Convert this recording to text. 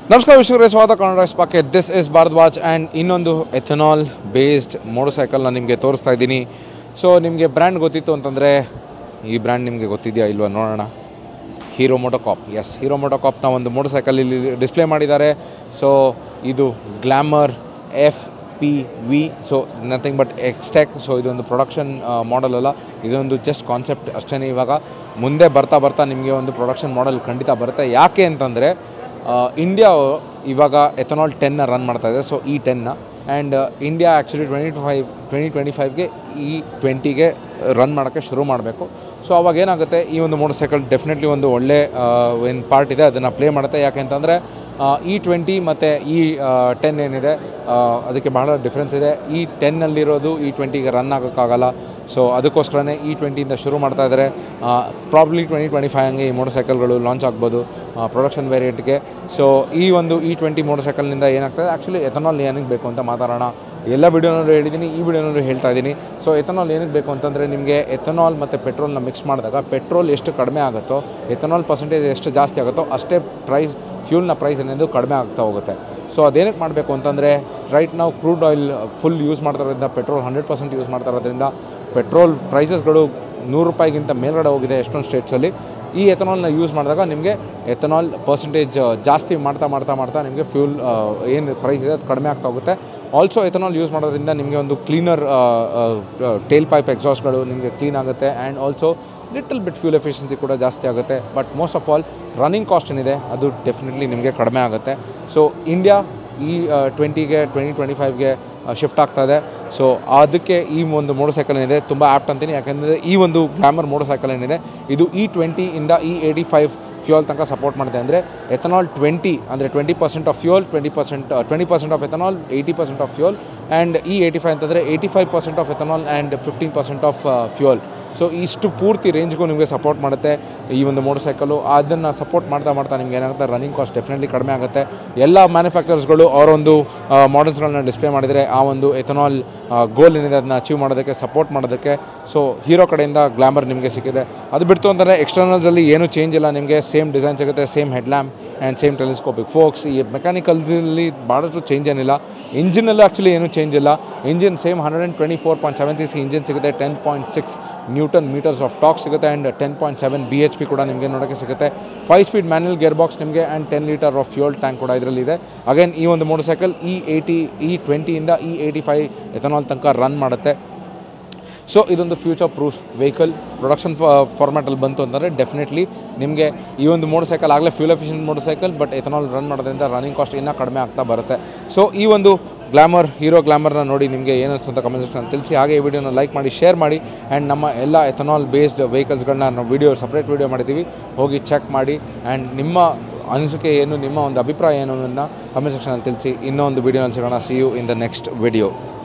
ನಮಸ್ಕಾರ ವಿಶ್ವರೇ ಸ್ವಾಗತ ಕನ್ನಡ ಸ್ಪಾಕ್ಕೆ ದಿಸ್ ಇಸ್ ಭಾರದ್ವಾಜ್ ಆ್ಯಂಡ್ ಇನ್ನೊಂದು ಎಥನಾಲ್ ಬೇಸ್ಡ್ ಮೋಟರ್ ಸೈಕಲ್ನ ನಿಮಗೆ ತೋರಿಸ್ತಾ ಇದ್ದೀನಿ ಸೊ ನಿಮಗೆ ಬ್ರ್ಯಾಂಡ್ ಗೊತ್ತಿತ್ತು ಅಂತಂದರೆ ಈ ಬ್ರ್ಯಾಂಡ್ ನಿಮಗೆ ಗೊತ್ತಿದೆಯಾ ಇಲ್ವಾ ನೋಡೋಣ ಹೀರೋ ಮೋಟೋಕಾಪ್ ಎಸ್ ಹೀರೋ ಮೋಟೋಕಾಪ್ನ ಒಂದು ಮೋಟರ್ ಸೈಕಲ್ ಇಲ್ಲಿ ಡಿಸ್ಪ್ಲೇ ಮಾಡಿದ್ದಾರೆ ಸೊ ಇದು Glamour F P V so nothing but Xtec so ಇದೊಂದು ಪ್ರೊಡಕ್ಷನ್ ಮಾಡಲ್ ಅಲ್ಲ ಇದೊಂದು ಜಸ್ಟ್ ಕಾನ್ಸೆಪ್ಟ್ ಅಷ್ಟೇ ಇವಾಗ ಮುಂದೆ ಬರ್ತಾ ಬರ್ತಾ ನಿಮಗೆ ಒಂದು ಪ್ರೊಡಕ್ಷನ್ ಮಾಡಲ್ ಖಂಡಿತ ಬರುತ್ತೆ ಯಾಕೆ ಅಂತಂದರೆ ಇಂಡಿಯಾ ಇವಾಗ ಎಥನಾಲ್ ಟೆನ್ನ ರನ್ ಮಾಡ್ತಾ ಇದೆ ಸೊ ಈ ಟೆನ್ನ and India actually twenty to five twenty twenty ಫೈವ್ಗೆ ಈ ಟ್ವೆಂಟಿಗೆ ರನ್ ಮಾಡೋಕ್ಕೆ ಶುರು ಮಾಡಬೇಕು ಸೊ ಅವಾಗ ಏನಾಗುತ್ತೆ ಈ ಒಂದು ಮೋಟರ್ ಸೈಕಲ್ ಡೆಫಿನೆಟ್ಲಿ ಒಂದು ಒಳ್ಳೆ ಏನು ಪಾರ್ಟ್ ಇದೆ ಅದನ್ನು ಪ್ಲೇ ಮಾಡುತ್ತೆ ಯಾಕೆ ಅಂತಂದರೆ ಇ ಟ್ವೆಂಟಿ ಮತ್ತು ಈ ಟೆನ್ ಏನಿದೆ ಆ, ಅದಕ್ಕೆ ಬಹಳ ಡಿಫ್ರೆನ್ಸ್ ಇದೆ ಈ ಟೆನ್ನಲ್ಲಿರೋದು ಈ ಟ್ವೆಂಟಿಗೆ ರನ್ ಆಗೋಕ್ಕಾಗಲ್ಲ ಸೊ ಅದಕ್ಕೋಸ್ಕರನೇ ಇ ಟ್ವೆಂಟಿಯಿಂದ ಶುರು ಮಾಡ್ತಾ ಇದ್ದಾರೆ ಪ್ರಾಬ್ಲಿ ಟ್ವೆಂಟಿ ಟ್ವೆಂಟಿ ಫೈವ್ ಹಂಗೆ ಈ ಮೋಟರ್ ಸೈಕಲ್ಗಳು ಲಾಂಚ್ ಆಗ್ಬೋದು ಪ್ರೊಡಕ್ಷನ್ ವೇರಿಯಂಟ್ಗೆ ಸೊ ಈ ಒಂದು ಇ ಟ್ವೆಂಟಿ ಮೋಟರ್ ಸೈಕಲ್ನಿಂದ ಏನಾಗ್ತದೆ ಆ್ಯಕ್ಚುಲಿ ಎಥನಾಲ್ ಏನಕ್ಕೆ ಬೇಕು ಅಂತ ಮಾತಾಡೋಣ ಎಲ್ಲ ವಿಡಿಯೋನಲ್ಲೂ ಹೇಳಿದ್ದೀನಿ ಈ ವಿಡಿಯೋನಲ್ಲೂ ಹೇಳ್ತಾ ಇದ್ದೀನಿ ಸೊ ಎಥನಾಲ್ ಏನಕ್ಕೆ ಬೇಕು ಅಂತಂದರೆ ನಿಮಗೆ ಎಥನಾಲ್ ಮತ್ತು ಪೆಟ್ರೋಲ್ನ ಮಿಕ್ಸ್ ಮಾಡಿದಾಗ ಪೆಟ್ರೋಲ್ ಎಷ್ಟು ಕಡಿಮೆ ಆಗುತ್ತೋ ಎಥನಾಲ್ ಪರ್ಸೆಂಟೇಜ್ ಎಷ್ಟು ಜಾಸ್ತಿ ಆಗುತ್ತೋ ಅಷ್ಟೇ ಪ್ರೈಸ್ ಫ್ಯೂಲ್ನ ಪ್ರೈಸ್ ಏನಿದೆ ಕಡಿಮೆ ಆಗ್ತಾ ಹೋಗುತ್ತೆ ಸೊ ಅದೇನಕ್ಕೆ ಮಾಡಬೇಕು ಅಂತಂದರೆ ರೈಟ್ ನಾವು ಕ್ರೂಡ್ ಆಯಿಲ್ ಫುಲ್ ಯೂಸ್ ಮಾಡ್ತಾ ಇರೋದ್ರಿಂದ ಪೆಟ್ರೋಲ್ ಹಂಡ್ರೆಡ್ ಪರ್ಸೆಂಟ್ ಯೂಸ್ ಮಾಡ್ತಾ ಇರೋದ್ರಿಂದ ಪೆಟ್ರೋಲ್ ಪ್ರೈಸಸ್ಗಳು ನೂರು ರೂಪಾಯಿಗಿಂತ ಮೇಲ್ಗಡೆ ಹೋಗಿದೆ ಎಷ್ಟೊಂದು ಸ್ಟೇಟ್ಸಲ್ಲಿ ಈ ಎಥನಾಲ್ನ ಯೂಸ್ ಮಾಡಿದಾಗ ನಿಮಗೆ ಎಥನಾಲ್ ಪರ್ಸೆಂಟೇಜ್ ಜಾಸ್ತಿ ಮಾಡ್ತಾ ಮಾಡ್ತಾ ಮಾಡ್ತಾ ನಿಮಗೆ ಫ್ಯೂಲ್ ಏನು ಪ್ರೈಸ್ ಇದೆ ಅದು ಕಡಿಮೆ ಆಗ್ತಾ ಹೋಗುತ್ತೆ ಆಲ್ಸೋ ಎಥನಾಲ್ ಯೂಸ್ ಮಾಡೋದ್ರಿಂದ ನಿಮಗೆ ಒಂದು ಕ್ಲೀನರ್ ಟೇಲ್ ಪೈಪ್ ಎಕ್ಸಾಸ್ಟ್ಗಳು ನಿಮಗೆ ಕ್ಲೀನ್ ಆಗುತ್ತೆ and also little bit fuel efficiency ಕೂಡ ಜಾಸ್ತಿ ಆಗುತ್ತೆ but most of all running cost ಏನಿದೆ ಅದು ಡೆಫಿನೆಟ್ಲಿ ನಿಮಗೆ ಕಡಿಮೆ ಆಗುತ್ತೆ ಸೊ ಇಂಡಿಯಾ ಈ ಟ್ವೆಂಟಿಗೆ ಟ್ವೆಂಟಿ ಟ್ವೆಂಟಿ ಫೈವ್ಗೆ ಶಿಫ್ಟ್ ಆಗ್ತಾ ಇದೆ ಸೊ ಅದಕ್ಕೆ ಈ ಒಂದು ಮೋಟರ್ ಸೈಕಲ್ ಏನಿದೆ ತುಂಬ ಆ್ಯಪ್ಟ್ ಅಂತೀನಿ ಯಾಕೆಂದರೆ ಈ ಒಂದು ಗ್ಲಾಮರ್ ಮೋಟರ್ ಸೈಕಲ್ ಏನಿದೆ ಇದು ಇ ಟ್ವೆಂಟಿಯಿಂದ ಇ ಏಯ್ಟಿ ಫೈವ್ ಫ್ಯೂಯಲ್ ತನಕ ಸಪೋರ್ಟ್ ಮಾಡುತ್ತೆ ಅಂದರೆ ಎಥನಾಲ್ ಟ್ವೆಂಟಿ ಅಂದರೆ twenty percent of fuel twenty percent twenty percent of ethanol eighty percent of fuel and ಈ ಏಯ್ಟಿ ಫೈವ್ ಅಂತಂದರೆ eighty five percent of ethanol and fifteen percent of fuel so ಇಷ್ಟು ಪೂರ್ತಿ ರೇಂಜ್ಗೂ ನಿಮಗೆ support ಮಾಡುತ್ತೆ ಈ ಒಂದು motor cycle ಅದನ್ನು support ಮಾಡ್ತಾ ಮಾಡ್ತಾ ನಿಮ್ಗೆ ಏನಾಗುತ್ತೆ ರನ್ನಿಂಗ್ ಕಾಸ್ಟ್ ಡೆಫಿನೆಟ್ಲಿ ಕಡಿಮೆ ಆಗುತ್ತೆ ಎಲ್ಲ ಮ್ಯಾನುಫ್ಯಾಕ್ಚರ್ಸ್ಗಳು ಅವರೊಂದು ಮಾಡಲ್ಸ್ಗಳನ್ನ ಡಿಸ್ಪ್ಲೇ ಮಾಡಿದರೆ ಆ ಒಂದು ಎಥನಾಲ್ ಗೋಲ್ ಏನಿದೆ ಅದನ್ನ ಅಚೀವ್ ಮಾಡೋದಕ್ಕೆ ಸಪೋರ್ಟ್ ಮಾಡೋದಕ್ಕೆ ಸೊ ಹೀರೋ ಕಡೆಯಿಂದ ಗ್ಲಾಮರ್ ನಿಮಗೆ ಸಿಕ್ಕಿದೆ ಅದು ಬಿಡ್ತು ಅಂದರೆ ಎಕ್ಸ್ಟರ್ನಲ್ಸಲ್ಲಿ ಏನೂ ಚೇಂಜ್ ಇಲ್ಲ ನಿಮಗೆ ಸೇಮ್ ಡಿಸೈನ್ ಸಿಗುತ್ತೆ same head lamp and same telescopic forks ಈ ಮೆಕ್ಯಾನಿಕಲ್ಸಲ್ಲಿ ಭಾಳಷ್ಟು ಚೇಂಜ್ ಏನಿಲ್ಲ ಇಂಜಿನಲ್ಲೂ ಆ್ಯಕ್ಚುಲಿ ಏನೂ ಚೇಂಜ್ ಇಲ್ಲ engine same hundred and twenty four point seven C C engine ಸಿಗುತ್ತೆ ten point six newton metres of torque ಸಿಗುತ್ತೆ and ten point seven B H P ಕೂಡ ನಿಮಗೆ ನೋಡೋಕ್ಕೆ ಸಿಗುತ್ತೆ five speed manual gearbox ನಿಮಗೆ and ten litre of fuel tank ಕೂಡ ಇದರಲ್ಲಿದೆ again ಈ ಒಂದು motorcycle E eighty E ಟ್ವೆಂಟಿಯಿಂದ ಇ ಏಯ್ಟಿ ಫೈವ್ ಎಥನಾಲ್ ತನಕ ರನ್ ಮಾಡುತ್ತೆ ಸೊ ಇದೊಂದು ಫ್ಯೂಚರ್ ಪ್ರೂಫ್ ವೆಹಿಕಲ್ ಪ್ರೊಡಕ್ಷನ್ ಫಾರ್ಮ್ಯಾಟಲ್ಲಿ ಬಂತು ಅಂತಂದರೆ ಡೆಫಿನೆಟ್ಲಿ ನಿಮಗೆ ಈ ಒಂದು ಮೋಟರ್ ಸೈಕಲ್ ಆಗಲೇ fuel efficient motorcycle but ethanol run ಮಾಡೋದ್ರಿಂದ ರನ್ನಿಂಗ್ ಕಾಸ್ಟ್ ಇನ್ನೂ ಕಡಿಮೆ ಆಗ್ತಾ ಬರುತ್ತೆ ಸೊ ಈ ಒಂದು ಗ್ಲಾಮರ್ ಹೀರೋ ಗ್ಲಾಮರ್ನ ನೋಡಿ ನಿಮಗೆ ಏನಿಸ್ತು ಅಂತ ಕಮೆಂಟ್ ಸೆಕ್ಷನ್ ತಿಳಿಸಿ ಹಾಗೆ ಈ ವಿಡಿಯೋನ ಲೈಕ್ ಮಾಡಿ ಶೇರ್ ಮಾಡಿ ಆ್ಯಂಡ್ ನಮ್ಮ ಎಲ್ಲ ಎಥನಾಲ್ ಬೇಸ್ಡ್ ವೆಹಿಕಲ್ಸ್ಗಳನ್ನ ನಾವು ವಿಡಿಯೋ ಸಪ್ರೇಟ್ ವಿಡಿಯೋ ಮಾಡಿದ್ದೀವಿ ಹೋಗಿ ಚೆಕ್ ಮಾಡಿ ಆ್ಯಂಡ್ ನಿಮ್ಮ ಅನಿಸಿಕೆ ಏನು ನಿಮ್ಮ ಒಂದು ಅಭಿಪ್ರಾಯ ಏನು ಅನ್ನೋದನ್ನ ಕಮೆಂಟ್ ಸೆಕ್ಷನಲ್ಲಿ ತಿಳಿಸಿ ಇನ್ನೊಂದು ವಿಡಿಯೋನಲ್ಲಿ ಸಿಗೋಣ see you in the next video